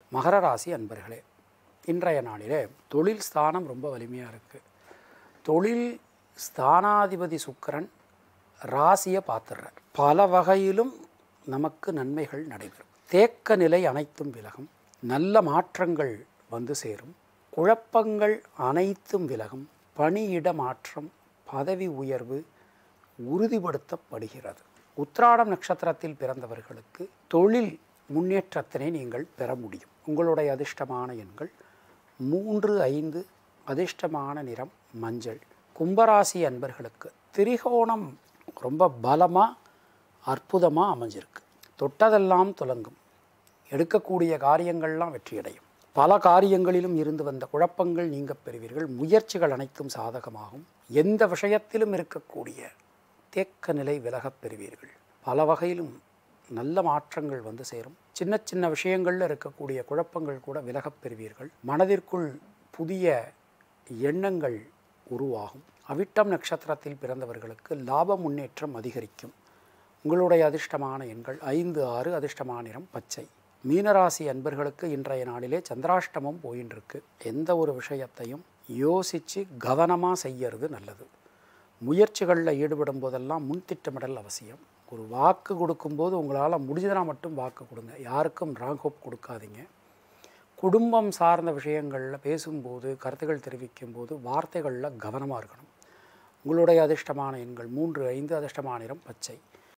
மகர ராசி அன்பர்களே இன்றைய நாளிலே தொழில் ஸ்தானம் ரொம்ப வலிமையாக இருக்குது தொழில் ஸ்தானாதிபதி சுக்கிரன் ராசியை பார்த்துடுறார் பல வகையிலும் நமக்கு நன்மைகள் நடைபெறும் தேக்க நிலை அனைத்தும் விலகும் நல்ல மாற்றங்கள் வந்து சேரும் குழப்பங்கள் அனைத்தும் விலகும் பணியிட மாற்றம் பதவி உயர்வு உறுதிப்படுத்தப்படுகிறது உத்ராடம் நட்சத்திரத்தில் பிறந்தவர்களுக்கு தொழில் முன்னேற்றத்தினை நீங்கள் பெற முடியும் உங்களுடைய அதிர்ஷ்டமான எண்கள் மூன்று ஐந்து அதிர்ஷ்டமான நிறம் மஞ்சள் கும்பராசி அன்பர்களுக்கு திரிகோணம் ரொம்ப பலமாக அற்புதமாக அமைஞ்சிருக்கு தொட்டதெல்லாம் துலங்கும் எடுக்கக்கூடிய காரியங்கள்லாம் வெற்றியடையும் பல காரியங்களிலும் இருந்து வந்த குழப்பங்கள் நீங்க பெறுவீர்கள் முயற்சிகள் அனைத்தும் சாதகமாகும் எந்த விஷயத்திலும் இருக்கக்கூடிய தேக்க நிலை விலகப் பெறுவீர்கள் பல வகையிலும் நல்ல மாற்றங்கள் வந்து சேரும் சின்ன சின்ன விஷயங்களில் இருக்கக்கூடிய குழப்பங்கள் கூட விலகப் பெறுவீர்கள் மனதிற்குள் புதிய எண்ணங்கள் உருவாகும் அவிட்டம் நட்சத்திரத்தில் பிறந்தவர்களுக்கு லாப முன்னேற்றம் அதிகரிக்கும் உங்களுடைய அதிர்ஷ்டமான எண்கள் ஐந்து ஆறு அதிர்ஷ்டமான நிறம் பச்சை மீனராசி அன்பர்களுக்கு இன்றைய நாளிலே சந்திராஷ்டமம் போயின்னு இருக்கு எந்த ஒரு விஷயத்தையும் யோசித்து கவனமாக செய்யறது நல்லது முயற்சிகளில் ஈடுபடும் போதெல்லாம் முன்திட்டமிடல் அவசியம் ஒரு வாக்கு கொடுக்கும்போது உங்களால் முடிஞ்சதுனா மட்டும் வாக்கு கொடுங்க யாருக்கும் ராங் ஹோப் கொடுக்காதீங்க குடும்பம் சார்ந்த விஷயங்களில் பேசும்போது கருத்துக்கள் தெரிவிக்கும் போது வார்த்தைகளில் கவனமாக இருக்கணும் உங்களுடைய அதிர்ஷ்டமான எண்கள் மூன்று ஐந்து அதிர்ஷ்டமான நிறம் பச்சை